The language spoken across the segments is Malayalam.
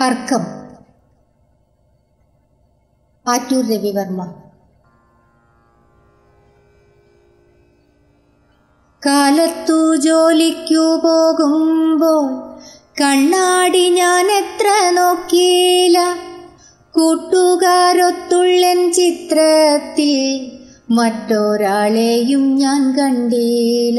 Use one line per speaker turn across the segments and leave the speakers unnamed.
അർക്കം ആറ്റൂർ രവിവർമ്മ കാലത്തു ജോലിക്കു പോകുമ്പോൾ കണ്ണാടി ഞാൻ എത്ര നോക്കിയില്ല കൂട്ടുകാരൊത്തുള്ളൻ ചിത്രത്തിൽ മറ്റൊരാളെയും ഞാൻ കണ്ടില്ല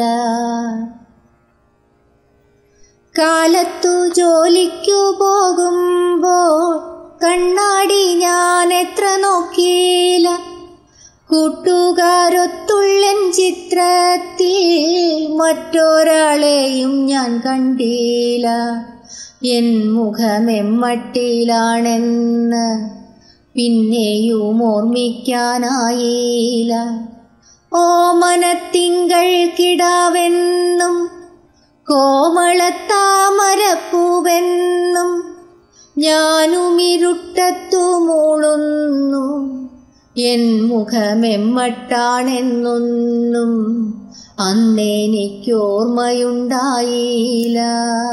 കാലത്തു ജോലിക്കു പോകുമ്പോൾ കണ്ണാടി ഞാൻ എത്ര നോക്കിയില്ല കൂട്ടുകാരൊത്തുള്ളൻ ചിത്രത്തിൽ മറ്റൊരാളെയും ഞാൻ കണ്ടില്ല എൻ മുഖമെമ്മട്ടിലാണെന്ന് പിന്നെയും ഓർമ്മിക്കാനായില്ല ഓമനത്തിങ്കൾ കിടാവെന്നും കോമളത്താമരപ്പൂവെന്നും ഞാനും ഇരുട്ടത്തു മൂളുന്നു എൻ മുഖമെമ്മട്ടാണെന്നൊന്നും അന്നെനിക്കോർമ്മയുണ്ടായില്ല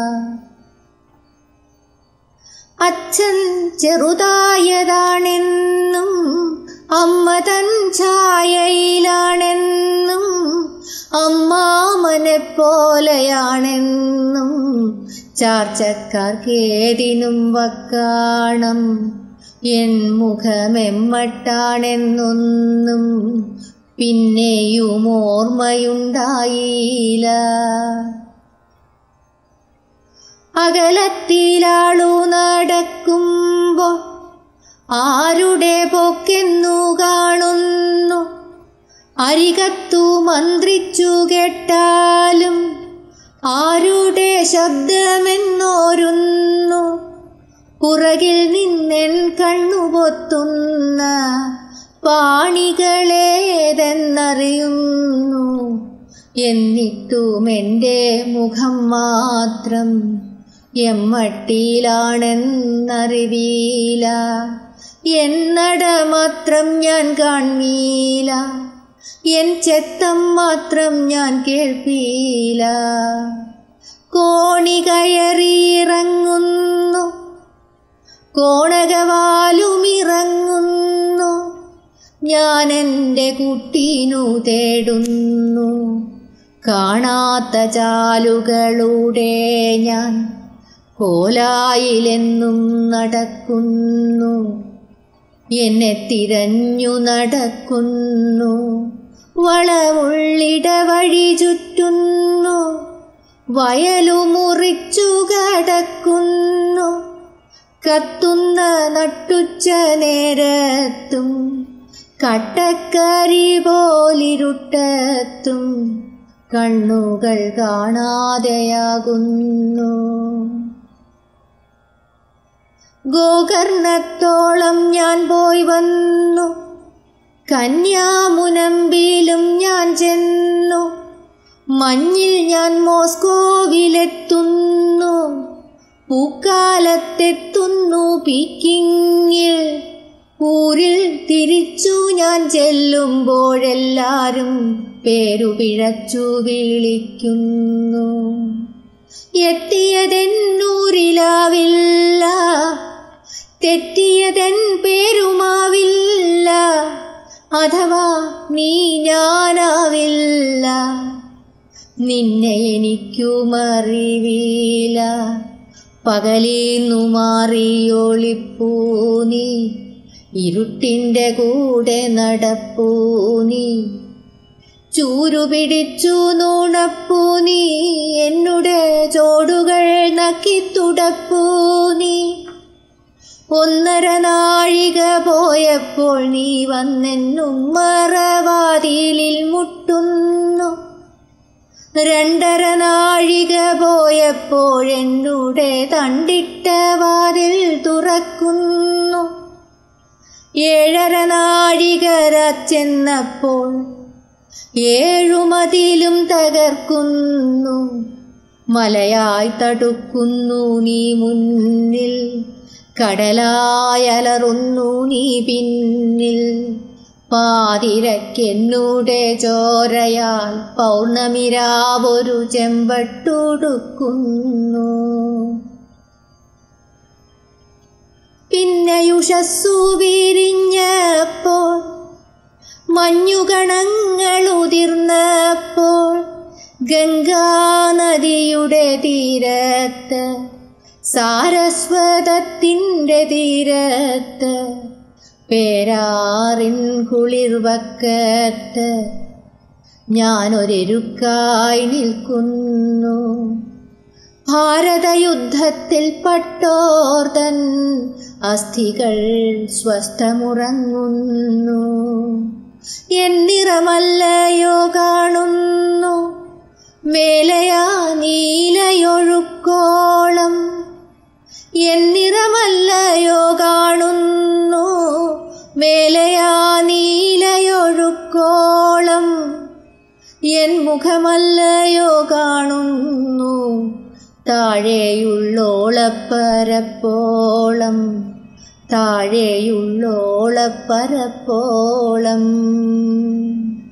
അച്ഛൻ ചെറുതായതാണെന്നും അമ്മ തൻ ഛായയിലാണെന്നും അമ്മാമനെ പോലെയാണെന്നും ചാർച്ചക്കാർക്കേതിനും വക്കാണം എൻ മുഖമെമ്മട്ടാണെന്നൊന്നും പിന്നെയും ഓർമ്മയുണ്ടായില്ല അകലത്തിലാളു നടക്കുമ്പോൾ ആരുടെ പോക്കെന്നു കാണുന്നു അരികത്തു മന്ത്രിച്ചു കേട്ടാലും ആരുടെ ശബ്ദമെന്നോരുന്നു പുറകിൽ നിന്നെൻ കണ്ണുപൊത്തുന്ന പാണികളേതെന്നറിയുന്നു എന്നിട്ടും എൻ്റെ മുഖം മാത്രം എമ്മട്ടിയിലാണെന്നറിവീല എന്നട മാത്രം ഞാൻ കാൺമീല എൻ ചെത്തം മാത്രം ഞാൻ കേൾപ്പീല കോണി കയറിയിറങ്ങുന്നു കോണകവാലുമിറങ്ങുന്നു ഞാൻ എൻ്റെ കുട്ടീനു തേടുന്നു കാണാത്ത ചാലുകളുടെ ഞാൻ കോലായിലെന്നും നടക്കുന്നു എന്നെ തിരഞ്ഞു നടക്കുന്നു വളമുള്ളിട വഴി ചുറ്റുന്നു വയലു മുറിച്ചു കടക്കുന്നു കത്തുന്ന നട്ടുച്ച നേരത്തും കട്ടക്കരി പോലിരുട്ടത്തും കണ്ണുകൾ കാണാതെയാകുന്നു ഗോകർണത്തോളം ഞാൻ പോയി വന്നു കന്യാമുനമ്പിലും ഞാൻ ചെന്നു മഞ്ഞിൽ ഞാൻ മോസ്കോവിലെത്തുന്നു പൂക്കാലത്തെത്തുന്നു പീക്കിങ്ങിൽ ഊരിൽ തിരിച്ചു ഞാൻ ചെല്ലുമ്പോഴെല്ലാരും പേരു പിഴച്ചു വിളിക്കുന്നു എത്തിയതെന്നൂരിലാവില്ല തെറ്റിയതെൻ പേരുമാവില്ല അഥവാ നീ ഞാനാവില്ല നിന്നെ എനിക്കുമറിവീല പകലീന്നു മാറിയൊളിപ്പൂ നീ ഇരുട്ടിൻ്റെ കൂടെ നടപ്പൂ നീ ചൂരു പിടിച്ചു നുണപ്പൂ നീ എന്നുടെ ചോടുകൾ നക്കിത്തുടപ്പൂ നീ ഒന്നര നാഴിക പോയപ്പോൾ നീ വന്നെന്നും മറവാതിലിൽ മുട്ടുന്നു രണ്ടര നാഴിക പോയപ്പോഴെന്നുടെ തണ്ടിട്ട വാതിൽ തുറക്കുന്നു ഏഴര നാഴികര ചെന്നപ്പോൾ ഏഴുമതിലും തകർക്കുന്നു മലയായി തടുക്കുന്നു നീ മുന്നിൽ കടലായലറുന്നു നീ പിന്നിൽ പാതിരക്കെന്നൂടെ ചോരയാൽ പൗർണമിരാവൊരു ചെമ്പട്ടുടുക്കുന്നു പിന്നെയുഷസ്സു വിരിഞ്ഞപ്പോൾ മഞ്ഞുകണങ്ങൾ ഉതിർന്നപ്പോൾ ഗംഗാനദിയുടെ തീരത്ത് സാരസ്വതത്തിൻ്റെ തീരത്ത് പേരാറിൻ കുളിർവക്കത്ത് ഞാനൊരെരുക്കായി നിൽക്കുന്നു ഭാരതയുദ്ധത്തിൽ പട്ടോർതൻ അസ്ഥികൾ സ്വസ്ഥമുറങ്ങുന്നു എന്നിറമല്ലയോ കാണുന്നു മേലയാ നീലയൊഴുക്കോളം എന്നിറമല്ലയോ കാണുന്നു മേലയാ നീലയൊഴുക്കോളം എൻ മുഖമല്ലയോ കാണുന്നു താഴെയുള്ളോളപ്പരപ്പോളം താഴെയുള്ളോളപ്പരപ്പോളം